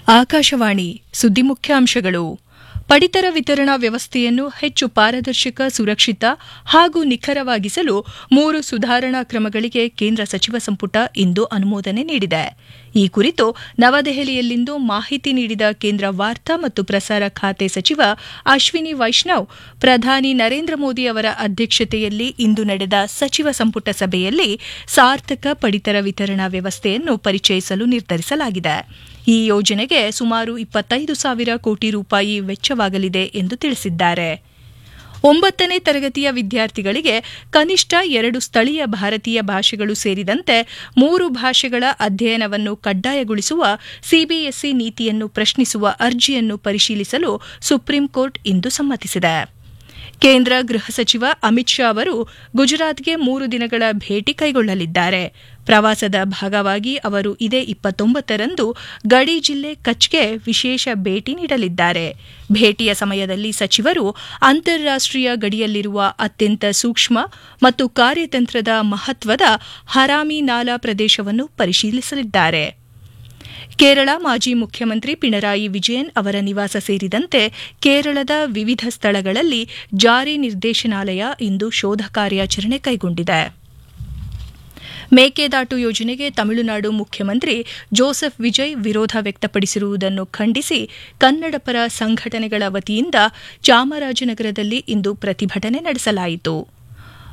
ಆಕಾಶವಾಣಿ ಸುದ್ದಿ ಮುಖ್ಯಾಂಶಗಳು ಪಡಿತರ ವಿತರಣಾ ವ್ಯವಸ್ಥೆಯನ್ನು ಹೆಚ್ಚು ಪಾರದರ್ಶಕ ಸುರಕ್ಷಿತ ಹಾಗೂ ನಿಖರವಾಗಿಸಲು ಮೂರು ಸುಧಾರಣಾ ಕ್ರಮಗಳಿಗೆ ಕೇಂದ್ರ ಸಚಿವ ಸಂಪುಟ ಇಂದು ಅನುಮೋದನೆ ನೀಡಿದೆ ಈ ಕುರಿತು ನವದೆಹಲಿಯಲ್ಲಿಂದು ಮಾಹಿತಿ ನೀಡಿದ ಕೇಂದ್ರ ವಾರ್ತಾ ಮತ್ತು ಪ್ರಸಾರ ಖಾತೆ ಸಚಿವ ಅಶ್ವಿನಿ ವೈಷ್ಣವ್ ಪ್ರಧಾನಿ ನರೇಂದ್ರ ಮೋದಿ ಅವರ ಅಧ್ಯಕ್ಷತೆಯಲ್ಲಿ ಇಂದು ನಡೆದ ಸಚಿವ ಸಂಪುಟ ಸಭೆಯಲ್ಲಿ ಸಾರ್ಥಕ ಪಡಿತರ ವಿತರಣಾ ವ್ಯವಸ್ಥೆಯನ್ನು ಪರಿಚಯಿಸಲು ನಿರ್ಧರಿಸಲಾಗಿದೆ ಈ ಯೋಜನೆಗೆ ಸುಮಾರು ಇಪ್ಪತ್ತೈದು ಸಾವಿರ ಕೋಟಿ ರೂಪಾಯಿ ವೆಚ್ಚವಾಗಲಿದೆ ಎಂದು ತಿಳಿಸಿದ್ದಾರೆ ಒಂಬತ್ತನೇ ತರಗತಿಯ ವಿದ್ಯಾರ್ಥಿಗಳಿಗೆ ಕನಿಷ್ಠ ಎರಡು ಸ್ಥಳೀಯ ಭಾರತೀಯ ಭಾಷೆಗಳು ಸೇರಿದಂತೆ ಮೂರು ಭಾಷೆಗಳ ಅಧ್ಯಯನವನ್ನು ಕಡ್ಡಾಯಗೊಳಿಸುವ ಸಿಬಿಎಸ್ಇ ನೀತಿಯನ್ನು ಪ್ರಶ್ನಿಸುವ ಅರ್ಜಿಯನ್ನು ಪರಿಶೀಲಿಸಲು ಸುಪ್ರೀಂಕೋರ್ಟ್ ಇಂದು ಸಮ್ಮತಿಸಿದೆ ಕೇಂದ್ರ ಗೃಹ ಸಚಿವ ಅಮಿತ್ ಶಾ ಅವರು ಗುಜರಾತ್ಗೆ ಮೂರು ದಿನಗಳ ಭೇಟಿ ಕೈಗೊಳ್ಳಲಿದ್ದಾರೆ ಪ್ರವಾಸದ ಭಾಗವಾಗಿ ಅವರು ಇದೇ ಇಪ್ಪತ್ತೊಂಬತ್ತರಂದು ಗಡಿ ಜಿಲ್ಲೆ ಕಚ್ಗೆ ವಿಶೇಷ ಭೇಟಿ ನೀಡಲಿದ್ದಾರೆ ಭೇಟಿಯ ಸಮಯದಲ್ಲಿ ಸಚಿವರು ಅಂತಾರಾಷ್ಟೀಯ ಗಡಿಯಲ್ಲಿರುವ ಅತ್ಯಂತ ಸೂಕ್ಷ್ಮ ಮತ್ತು ಕಾರ್ಯತಂತ್ರದ ಮಹತ್ವದ ಹರಾಮಿ ನಾಲಾ ಪ್ರದೇಶವನ್ನು ಪರಿಶೀಲಿಸಲಿದ್ದಾರೆ ಕೇರಳ ಮಾಜಿ ಮುಖ್ಯಮಂತ್ರಿ ಪಿಣರಾಯಿ ವಿಜಯನ್ ಅವರ ನಿವಾಸ ಸೇರಿದಂತೆ ಕೇರಳದ ವಿವಿಧ ಸ್ಥಳಗಳಲ್ಲಿ ಜಾರಿ ನಿರ್ದೇಶನಾಲಯ ಇಂದು ಶೋಧ ಕಾರ್ಯಾಚರಣೆ ಕೈಗೊಂಡಿದೆ ಮೇಕೆದಾಟು ಯೋಜನೆಗೆ ತಮಿಳುನಾಡು ಮುಖ್ಯಮಂತ್ರಿ ಜೋಸೆಫ್ ವಿಜಯ್ ವಿರೋಧ ವ್ಯಕ್ತಪಡಿಸಿರುವುದನ್ನು ಖಂಡಿಸಿ ಕನ್ನಡಪರ ಸಂಘಟನೆಗಳ ವತಿಯಿಂದ ಚಾಮರಾಜನಗರದಲ್ಲಿ ಇಂದು ಪ್ರತಿಭಟನೆ ನಡೆಸಲಾಯಿತು